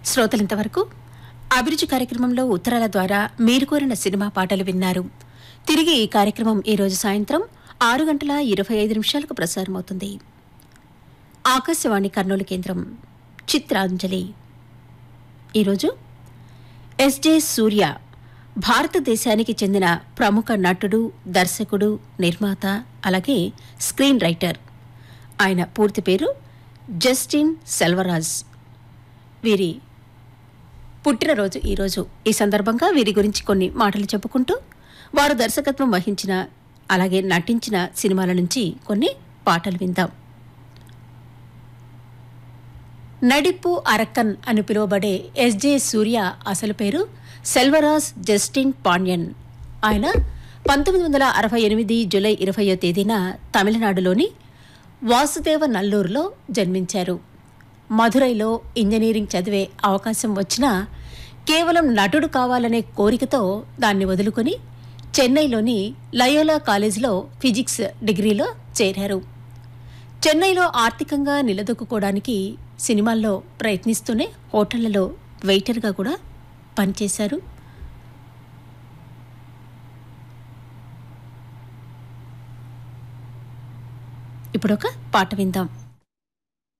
శ్రోతలింతవరకు అభిరుచి కార్యక్రమంలో ఉత్తరాల ద్వారా మీరు కోరిన సినిమా పాటలు విన్నారు తిరిగి ఈ కార్యక్రమం ఈరోజు సాయంత్రం ఆరు గంటల ఇరవై ఐదు నిమిషాలకు ప్రసారమవుతుంది ఆకాశవాణి కర్నూలు కేంద్రం చిత్రాంజలి ఈరోజు ఎస్జే సూర్య భారతదేశానికి చెందిన ప్రముఖ నటుడు దర్శకుడు నిర్మాత అలాగే స్క్రీన్ రైటర్ ఆయన పూర్తి పేరు జస్టిన్ సెల్వరాజ్ వీరి పుట్టినరోజు ఈరోజు ఈ సందర్భంగా వీరి గురించి కొన్ని మాటలు చెప్పుకుంటూ వారు దర్శకత్వం వహించిన అలాగే నటించిన సినిమాల నుంచి కొన్ని పాటలు విందాం నడిప్పు అరక్కన్ అని పిలువబడే ఎస్జే సూర్య అసలు పేరు సెల్వరాజ్ జస్టిన్ పాండ్యన్ ఆయన పంతొమ్మిది వందల అరవై ఎనిమిది జూలై ఇరవయో తేదీన తమిళనాడులోని వాసుదేవ నల్లూరులో జన్మించారు మధురైలో ఇంజనీరింగ్ చదివే అవకాశం వచ్చినా కేవలం నటుడు కావాలనే కోరికతో దాన్ని వదులుకొని చెన్నైలోని లయోలా కాలేజీలో ఫిజిక్స్ డిగ్రీలో చేరారు చెన్నైలో ఆర్థికంగా నిలదొక్కుకోవడానికి సినిమాల్లో ప్రయత్నిస్తూనే హోటళ్లలో వెయిటర్గా కూడా పనిచేశారు ఇప్పుడు ఒక పాట విందాం